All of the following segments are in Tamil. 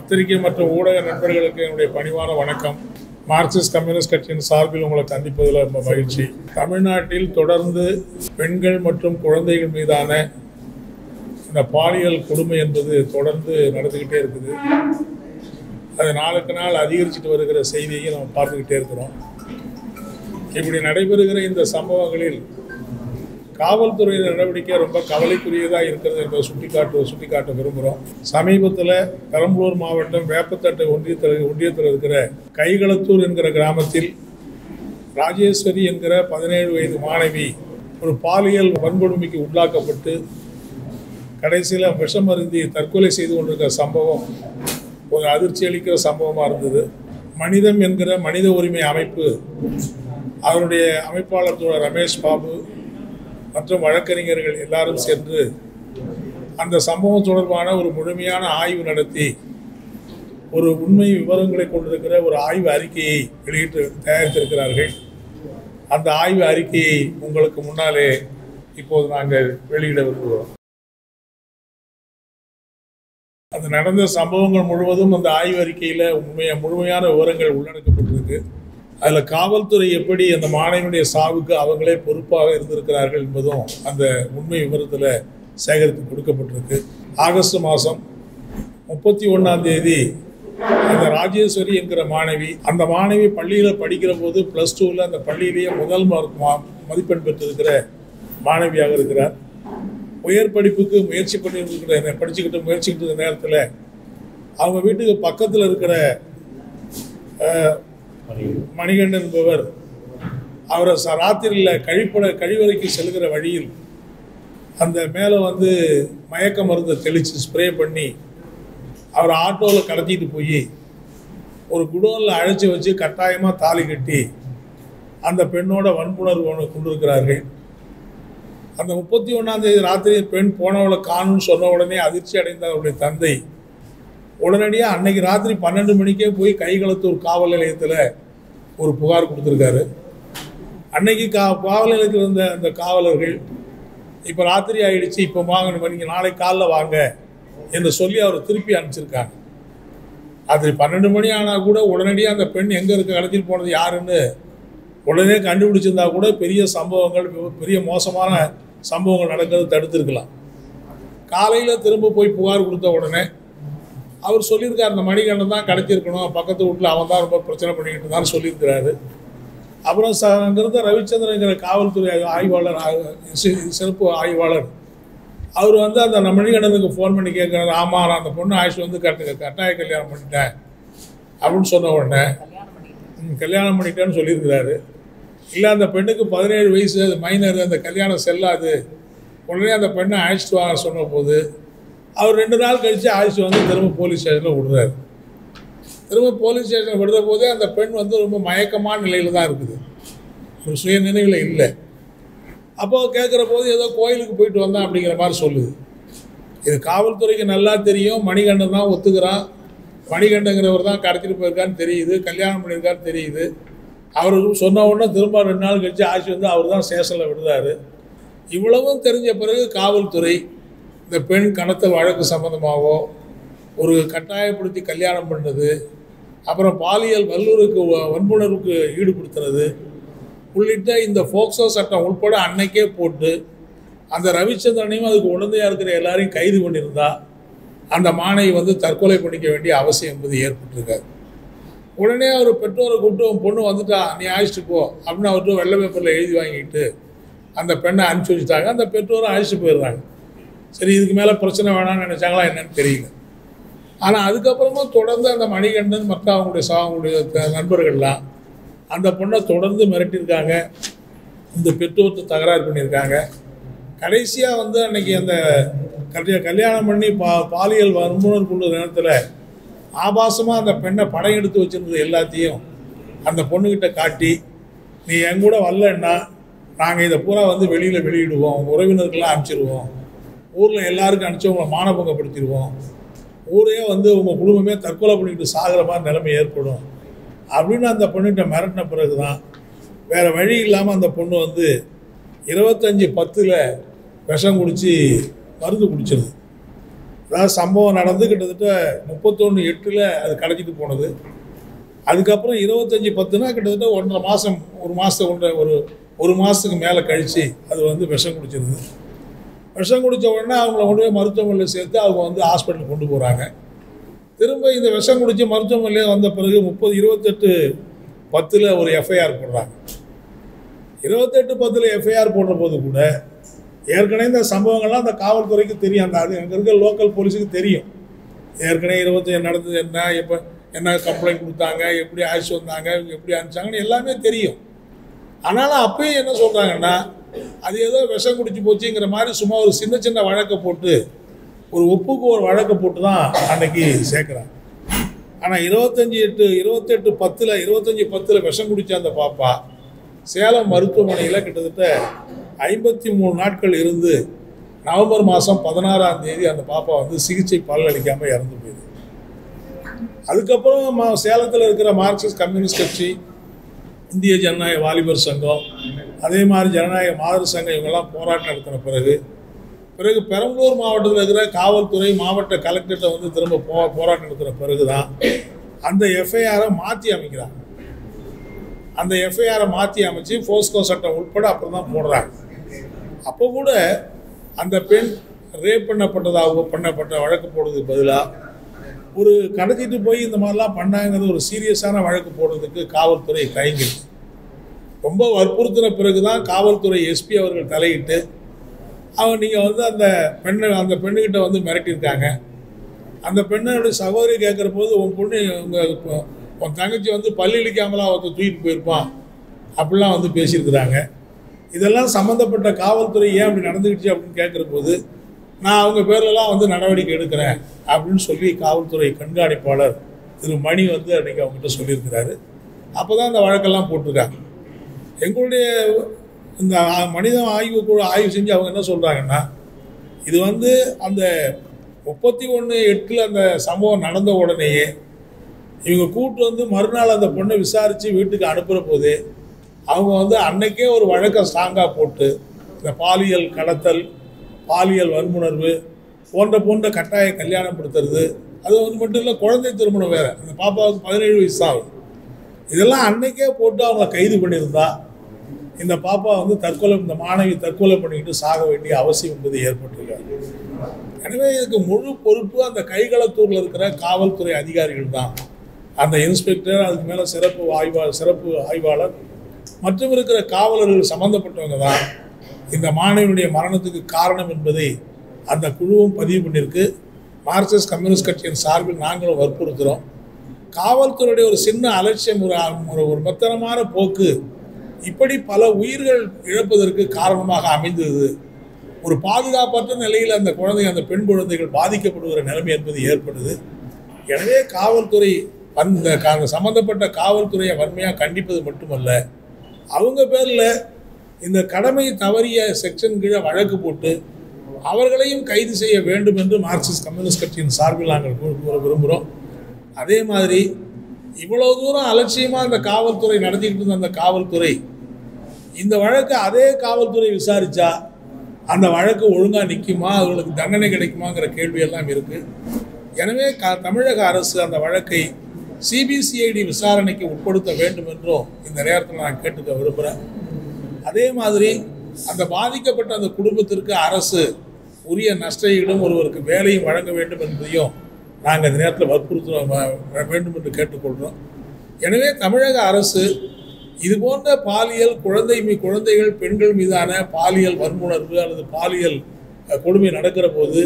பத்திரிகை மற்றும் ஊடக நண்பர்களுக்கு என்னுடைய பணிவான வணக்கம் மார்க்சிஸ்ட் கம்யூனிஸ்ட் கட்சியின் சார்பில் உங்களை சந்திப்பதில் ரொம்ப மகிழ்ச்சி தமிழ்நாட்டில் தொடர்ந்து பெண்கள் மற்றும் குழந்தைகள் மீதான இந்த பாலியல் கொடுமை என்பது தொடர்ந்து நடந்துக்கிட்டே இருக்குது அது நாளுக்கு நாள் அதிகரிச்சுட்டு வருகிற செய்தியை நம்ம பார்த்துக்கிட்டே இருக்கிறோம் இப்படி நடைபெறுகிற இந்த சம்பவங்களில் காவல்துறையின் நடவடிக்கை ரொம்ப கவலைக்குரியதாக இருக்கிறது என்பதை சுட்டிக்காட்டு சுட்டிக்காட்ட விரும்புகிறோம் சமீபத்தில் பெரம்பலூர் மாவட்டம் வேப்பத்தட்டை ஒன்றியத்தில் ஒன்றியத்தில் இருக்கிற கைகளத்தூர் என்கிற கிராமத்தில் ராஜேஸ்வரி என்கிற பதினேழு வயது மாணவி ஒரு பாலியல் வன்கொடுமைக்கு உள்ளாக்கப்பட்டு கடைசியில் விஷம் அருந்தி தற்கொலை செய்து கொண்டிருக்கிற சம்பவம் ஒரு அதிர்ச்சி அளிக்கிற சம்பவமாக இருந்தது மனிதம் என்கிற மனித உரிமை அமைப்பு அவருடைய அமைப்பாளர் தோழர் ரமேஷ் பாபு மற்றும் வழக்கறிஞர்கள் எல்லாரும் சென்று அந்த சம்பவம் தொடர்பான ஒரு முழுமையான ஆய்வு நடத்தி ஒரு உண்மை விவரங்களை கொண்டிருக்கிற ஒரு ஆய்வு அறிக்கையை வெளியிட்டு தயாரித்திருக்கிறார்கள் அந்த ஆய்வு அறிக்கையை உங்களுக்கு முன்னாலே இப்போது நாங்கள் வெளியிட விரும்புகிறோம் அது நடந்த சம்பவங்கள் முழுவதும் அந்த ஆய்வு அறிக்கையில் உண்மைய முழுமையான விவரங்கள் உள்ளடக்கப்பட்டிருக்கு அதில் காவல்துறை எப்படி அந்த மாணவனுடைய சாவுக்கு அவங்களே பொறுப்பாக இருந்திருக்கிறார்கள் என்பதும் அந்த உண்மை விவரத்தில் சேகரித்து கொடுக்கப்பட்டிருக்கு ஆகஸ்ட் மாதம் முப்பத்தி ஒன்றாம் தேதி அந்த ராஜேஸ்வரி என்கிற மாணவி அந்த மாணவி பள்ளியில் படிக்கிற போது ப்ளஸ் டூவில் அந்த பள்ளியிலேயே முதல் மார்க் மா மதிப்பெண் பெற்றிருக்கிற மாணவியாக இருக்கிறார் உயர் படிப்புக்கு முயற்சி பண்ணியிருக்கிற படிச்சுக்கிட்டு முயற்சிக்கிட்டு இருந்த நேரத்தில் அவங்க வீட்டுக்கு பக்கத்தில் இருக்கிற அஹ், மணிகண்டன் என்பவர் அவரை ச- ராத்திரியில் கழிப்பட கழிவறைக்கு செல்கிற வழியில் அந்த மேலே வந்து மயக்க மருந்தை தெளித்து ஸ்ப்ரே பண்ணி அவர் ஆட்டோவில் கடத்திட்டு போய் ஒரு குடோனில் அழைச்சி வச்சு கட்டாயமாக தாலி கட்டி அந்த பெண்ணோட வன்புணர்வு ஒன்று கொண்டிருக்கிறார்கள் அந்த முப்பத்தி ஒன்றாம் தேதி ராத்திரி பெண் போனவளை காணும்னு சொன்ன உடனே அதிர்ச்சி அடைந்த அவருடைய தந்தை உடனடியாக அன்னைக்கு ராத்திரி பன்னெண்டு மணிக்கே போய் கைகளத்தூர் காவல் நிலையத்தில் ஒரு புகார் கொடுத்துருக்காரு அன்னைக்கு கா காவல் நிலையத்தில் இருந்த அந்த காவலர்கள் இப்போ ராத்திரி ஆயிடுச்சு இப்போ வாங்க நீங்கள் நாளைக்கு காலைல வாங்க என்று சொல்லி அவர் திருப்பி அனுப்பிச்சிருக்காங்க அது பன்னெண்டு மணி ஆனால் கூட உடனடியாக அந்த பெண் எங்கே இருக்க கடத்திட்டு போனது யாருன்னு உடனே கண்டுபிடிச்சிருந்தா கூட பெரிய சம்பவங்கள் பெரிய மோசமான சம்பவங்கள் நடக்கிறது தடுத்திருக்கலாம் காலையில் திரும்ப போய் புகார் கொடுத்த உடனே அவர் சொல்லியிருக்கார் இந்த மணிகண்டன் தான் கடத்தியிருக்கணும் பக்கத்து வீட்டில் அவன் தான் ரொம்ப பிரச்சனை பண்ணிக்கிட்டு இருந்தான்னு சொல்லியிருக்கிறாரு அப்புறம் ச அங்கிருந்த ரவிச்சந்திரங்கிற காவல்துறை ஆய்வாளர் ஆ- சி- சிறப்பு ஆய்வாளர் அவர் வந்து அந்த மணிகண்டனுக்கு ஃபோன் பண்ணி கேட்குறாரு ஆமாம் நான் அந்த பொண்ணு ஆயுஷ் வந்து கட்ட கட்டாய கல்யாணம் பண்ணிட்டேன் அப்படின்னு சொன்ன உடனே ம், கல்யாணம் பண்ணிட்டேன்னு சொல்லியிருக்கிறாரு இல்லை அந்த பெண்ணுக்கு பதினேழு வயசு அது மைனர் அந்த கல்யாணம் செல்லாது உடனே அந்த பெண்ணை அழைச்சிட்டு வாங்க சொன்ன போது அவர் ரெண்டு நாள் கழித்து அழைச்சிட்டு வந்து திரும்ப போலீஸ் ஸ்டேஷனில் விடுறாரு திரும்ப போலீஸ் ஸ்டேஷனில் விடுற போதே அந்த பெண் வந்து ரொம்ப மயக்கமான நிலையில் தான் இருக்குது ஒரு சுய நினைவில் இல்லை அப்போ கேட்குற போது ஏதோ கோயிலுக்கு போயிட்டு வந்தான் அப்படிங்கிற மாதிரி சொல்லுது இது காவல்துறைக்கு நல்லா தெரியும் மணிகண்டன் தான் ஒத்துக்கிறான் மணிகண்டங்கிறவர் தான் கடத்திட்டு போயிருக்கான்னு தெரியுது கல்யாணம் பண்ணியிருக்கான்னு தெரியுது அவர் சொன்ன உடனே திரும்ப ரெண்டு நாள் கழிச்சு ஆட்சி வந்து அவர் தான் ஸ்டேஷனில் விடுறாரு இவ்வளவும் தெரிஞ்ச பிறகு காவல்துறை இந்த பெண் கடத்தல் வழக்கு சம்மந்தமாகவோ ஒரு கட்டாயப்படுத்தி கல்யாணம் பண்ணது அப்புறம் பாலியல் வல்லுறவுக்கு வ- வன்புணர்வுக்கு ஈடுபடுத்துறது உள்ளிட்ட இந்த ஃபோக்சோ சட்டம் உட்பட அன்னைக்கே போட்டு அந்த ரவிச்சந்திரனையும் அதுக்கு உடந்தையாக இருக்கிற எல்லாரையும் கைது பண்ணியிருந்தா அந்த மாணவி வந்து தற்கொலை பண்ணிக்க வேண்டிய அவசியம் என்பது ஏற்பட்டிருக்காது உடனே அவர் பெற்றோரை கூப்பிட்டு உன் பொண்ணு வந்துட்டா நீ அழைச்சிட்டு போ அப்படின்னு அவர்கிட்ட வெள்ளை பேப்பரில் எழுதி வாங்கிட்டு அந்த பெண்ணை அனுப்பிச்சி வச்சுட்டாங்க அந்த பெற்றோரும் அழைச்சிட்டு போயிடுறாங்க சரி இதுக்கு மேலே பிரச்சனை வேணாம்னு நினச்சாங்களா என்னன்னு தெரியல ஆனால் அதுக்கப்புறமும் தொடர்ந்து அந்த மணிகண்டன் மற்ற அவங்களுடைய சா அவங்களுடைய த- நண்பர்கள்லாம் அந்த பொண்ணை தொடர்ந்து மிரட்டியிருக்காங்க இந்த பெற்றோர்கிட்ட தகராறு பண்ணியிருக்காங்க கடைசியாக வந்து அன்னைக்கு அந்த கல்யா கல்யாணம் பண்ணி பா பாலியல் வன்முறை கொண்ட நேரத்தில் ஆபாசமாக அந்த பெண்ணை படம் எடுத்து வச்சிருந்தது எல்லாத்தையும் அந்த பொண்ணுக்கிட்ட காட்டி நீ என் கூட வரலன்னா நாங்கள் இதை பூரா வந்து வெளியில் வெளியிடுவோம் உங்க உறவினருக்கெல்லாம் அனுப்பிச்சிடுவோம் ஊரில் எல்லாருக்கும் அனுப்பிச்சு உங்களை மானபங்கப்படுத்திடுவோம் ஊரே வந்து உங்கள் குடும்பமே தற்கொலை பண்ணிக்கிட்டு சாகிற மாதிரி நிலைமை ஏற்படும் அப்படின்னு அந்த பொண்ணுகிட்ட மிரட்டின பிறகு தான் வேறு வழி இல்லாமல் அந்த பொண்ணு வந்து இருபத்தஞ்சி பத்தில் விஷம் குடித்து மருந்து குடிச்சிருது அதாவது சம்பவம் நடந்து கிட்டத்தட்ட முப்பத்தொன்று எட்டில் அது கடைச்சிட்டு போனது அதுக்கப்புறம் இருபத்தஞ்சி பத்துனா கிட்டத்தட்ட ஒன்றரை மாதம் ஒரு மாதம் ஒன்றரை ஒரு ஒரு மாதத்துக்கு மேலே கழித்து அது வந்து விஷம் குடிச்சிருது விஷம் குடித்த உடனே அவங்கள கொண்டு போய் மருத்துவமனையில் சேர்த்து அவங்க வந்து ஹாஸ்பிட்டலுக்கு கொண்டு போகிறாங்க திரும்ப இந்த விஷம் குடித்து மருத்துவமனையில் வந்த பிறகு முப்பது இருபத்தெட்டு பத்தில் ஒரு எஃப்ஐஆர் போடுறாங்க இருபத்தெட்டு பத்தில் எஃப்ஐஆர் போடுற போது கூட ஏற்கனவே இந்த சம்பவங்கள்லாம் அந்த காவல்துறைக்கு தெரியும் அந்த அது அங்கே இருக்க லோக்கல் போலீஸுக்கு தெரியும் ஏற்கனவே இருபத்தி நடந்தது என்ன எப்போ என்ன கம்ப்ளைண்ட் கொடுத்தாங்க எப்படி அழைச்சி வந்தாங்க இவங்க எப்படி அனுப்பிச்சாங்கன்னு எல்லாமே தெரியும் ஆனாலும் அப்பயும் என்ன சொல்கிறாங்கன்னா அது ஏதோ விஷம் குடிச்சு போச்சுங்கிற மாதிரி சும்மா ஒரு சின்ன சின்ன வழக்கை போட்டு ஒரு ஒப்புக்கு ஒரு வழக்கை போட்டு தான் அன்னைக்கு சேர்க்குறாங்க ஆனால் இருபத்தஞ்சி எட்டு இருபத்தெட்டு பத்தில் இருபத்தஞ்சி பத்தில் விஷம் குடித்த அந்த பாப்பா சேலம் மருத்துவமனையில் கிட்டத்தட்ட ஐம்பத்தி மூணு நாட்கள் இருந்து நவம்பர் மாதம் பதினாறாம் தேதி அந்த பாப்பா வந்து சிகிச்சை பலனளிக்காமல் இறந்து போயிடுது அதுக்கப்புறம் ம- சேலத்தில் இருக்கிற மார்க்சிஸ்ட் கம்யூனிஸ்ட் கட்சி இந்திய ஜனநாயக வாலிபர் சங்கம் அதே மாதிரி ஜனநாயக மாதர் சங்கம் இவங்கெல்லாம் போராட்டம் நடத்தின பிறகு பிறகு பெரம்பலூர் மாவட்டத்தில் இருக்கிற காவல்துறை மாவட்ட கலெக்டர்கிட்ட வந்து திரும்ப போ போராட்டம் நடத்தின பிறகு தான் அந்த எஃப்ஐஆரை மாற்றி அமைக்கிறாங்க அந்த எஃப்ஐஆரை மாற்றி அமைச்சு போஸ்கோ சட்டம் உட்பட அப்புறம் தான் போடுறாங்க அப்போ கூட அந்த பெண் ரேப் பண்ணப்பட்டதாக பண்ணப்பட்ட வழக்கு போடுறதுக்கு பதிலாக ஒரு கடத்திட்டு போய் இந்த மாதிரிலாம் பண்ணாங்கிறது ஒரு சீரியஸான வழக்கு போடுறதுக்கு காவல்துறை தயங்குது ரொம்ப வற்புறுத்தின பிறகு தான் காவல்துறை எஸ்பி அவர்கள் தலையிட்டு அவங்க நீங்கள் வந்து அந்த பெண்ணை அந்த பெண்ணுக்கிட்ட வந்து மிரட்டியிருக்காங்க அந்த பெண்ணோட சகோதரி கேட்குற போது உன் பொண்ணு உங்கள் உன் தங்கச்சி வந்து பள்ளி இழிக்காமலாம் ஒருத்தர் தூக்கிட்டு போயிருப்பான் அப்படிலாம் வந்து பேசியிருக்கிறாங்க இதெல்லாம் சம்மந்தப்பட்ட காவல்துறை ஏன் அப்படி நடந்துக்கிச்சு அப்படின்னு கேட்குற போது நான் அவங்க பேர்லலாம் வந்து நடவடிக்கை எடுக்கிறேன் அப்படின்னு சொல்லி காவல்துறை கண்காணிப்பாளர் திரு மணி வந்து அன்றைக்கி அவங்ககிட்ட சொல்லியிருக்கிறாரு அப்போ தான் அந்த வழக்கெல்லாம் போட்டிருக்காங்க எங்களுடைய இந்த ஆ- மனித ஆய்வு குழு ஆய்வு செஞ்சு அவங்க என்ன சொல்கிறாங்கன்னா இது வந்து அந்த முப்பத்தி ஒன்று எட்டில் அந்த சம்பவம் நடந்த உடனேயே இவங்க கூட்டு வந்து மறுநாள் அந்த பொண்ணை விசாரித்து வீட்டுக்கு அனுப்புகிற போது அவங்க வந்து அன்னைக்கே ஒரு வழக்கை ஸ்ட்ராங்காக போட்டு இந்த பாலியல் கடத்தல் பாலியல் வன்முணர்வு போன்ற போன்ற கட்டாய கல்யாணப்படுத்துறது அது வந்து மட்டும் இல்லை குழந்தை திருமணம் வேறு அந்த பாப்பாவுக்கு பதினேழு வயசு தான் ஆகுது இதெல்லாம் அன்னைக்கே போட்டு அவங்க கைது பண்ணியிருந்தா இந்த பாப்பா வந்து தற்கொலை இந்த மாணவி தற்கொலை பண்ணிக்கிட்டு சாக வேண்டிய அவசியம் என்பது ஏற்பட்டிருக்காரு எனவே இதுக்கு முழு பொறுப்பு அந்த கைகளத்தூரில் இருக்கிற காவல்துறை அதிகாரிகள் தான் அந்த இன்ஸ்பெக்டர் அதுக்கு மேலே சிறப்பு ஆய்வாளர் சிறப்பு ஆய்வாளர் மற்றும் இருக்கிற காவலர்கள் சம்பந்தப்பட்டவங்க தான் இந்த மாணவியுடைய மரணத்துக்கு காரணம் என்பதை அந்த குழுவும் பதிவு பண்ணியிருக்கு மார்க்சிஸ்ட் கம்யூனிஸ்ட் கட்சியின் சார்பில் நாங்களும் வற்புறுத்துகிறோம் காவல்துறையுடைய ஒரு சின்ன அலட்சியம் ஒரு ஒரு- ஒரு மெத்தனமான போக்கு இப்படி பல உயிர்கள் இழப்பதற்கு காரணமாக அமைந்தது ஒரு பாதுகாப்பற்ற நிலையில் அந்த குழந்தை அந்த பெண் குழந்தைகள் பாதிக்கப்படுகிற நிலைமை என்பது ஏற்படுது எனவே காவல்துறை அந்த க- அந்த சம்பந்தப்பட்ட காவல்துறையை வன்மையாக கண்டிப்பது மட்டுமல்ல அவங்க பேரில் இந்த கடமை தவறிய செக்ஷன் கீழே வழக்கு போட்டு அவர்களையும் கைது செய்ய வேண்டும் என்று மார்க்சிஸ்ட் கம்யூனிஸ்ட் கட்சியின் சார்பில் நாங்கள் கூ- கூற விரும்புகிறோம் அதே மாதிரி இவ்வளவு தூரம் அலட்சியமாக அந்த காவல்துறை நடத்திக்கிட்டு இருந்த அந்த காவல்துறை இந்த வழக்கை அதே காவல்துறை விசாரிச்சா அந்த வழக்கு ஒழுங்காக நிற்குமா அவர்களுக்கு தண்டனை கிடைக்குமாங்கிற கேள்வியெல்லாம் இருக்கு எனவே க தமிழக அரசு அந்த வழக்கை சிபிசிஐடி விசாரணைக்கு உட்படுத்த வேண்டும் என்றும் இந்த நேரத்தில் நான் கேட்டுக்க விரும்புகிறேன் அதே மாதிரி அந்த பாதிக்கப்பட்ட அந்த குடும்பத்திற்கு அரசு உரிய நஷ்டஈடும் ஒருவருக்கு வேலையும் வழங்க வேண்டும் என்பதையும் நாங்கள் இந்த நேரத்தில் வற்புறுத்த வ- வேண்டும் என்று கேட்டுக்கொள்கிறோம் எனவே தமிழக அரசு இது போன்ற பாலியல் குழந்தை மீ குழந்தைகள் பெண்கள் மீதான பாலியல் வன்முணர்வு அல்லது பாலியல் அஹ், கொடுமை நடக்கிற போது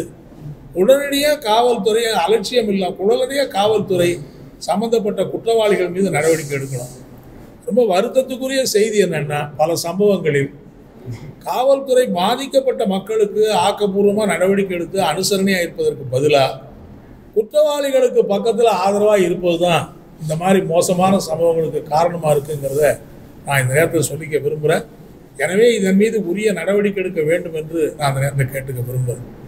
உடனடியாக காவல்துறை அலட்சியம் இல்லாமல் உடனடியாக காவல்துறை சம்பந்தப்பட்ட குற்றவாளிகள் மீது நடவடிக்கை எடுக்கணும் ரொம்ப வருத்தத்துக்குரிய செய்தி என்னன்னா பல சம்பவங்களில் காவல்துறை பாதிக்கப்பட்ட மக்களுக்கு ஆக்கப்பூர்வமாக நடவடிக்கை எடுத்து அனுசரணையாக இருப்பதற்கு பதிலாக குற்றவாளிகளுக்கு பக்கத்தில் ஆதரவாக இருப்பது தான் இந்த மாதிரி மோசமான சம்பவங்களுக்கு காரணமாக இருக்குங்கிறத நான் இந்த நேரத்தில் சொல்லிக்க விரும்புகிறேன் எனவே இதன் மீது உரிய நடவடிக்கை எடுக்க வேண்டும் என்று நான் அந்த நேரத்தில் கேட்டுக்க விரும்புகிறேன்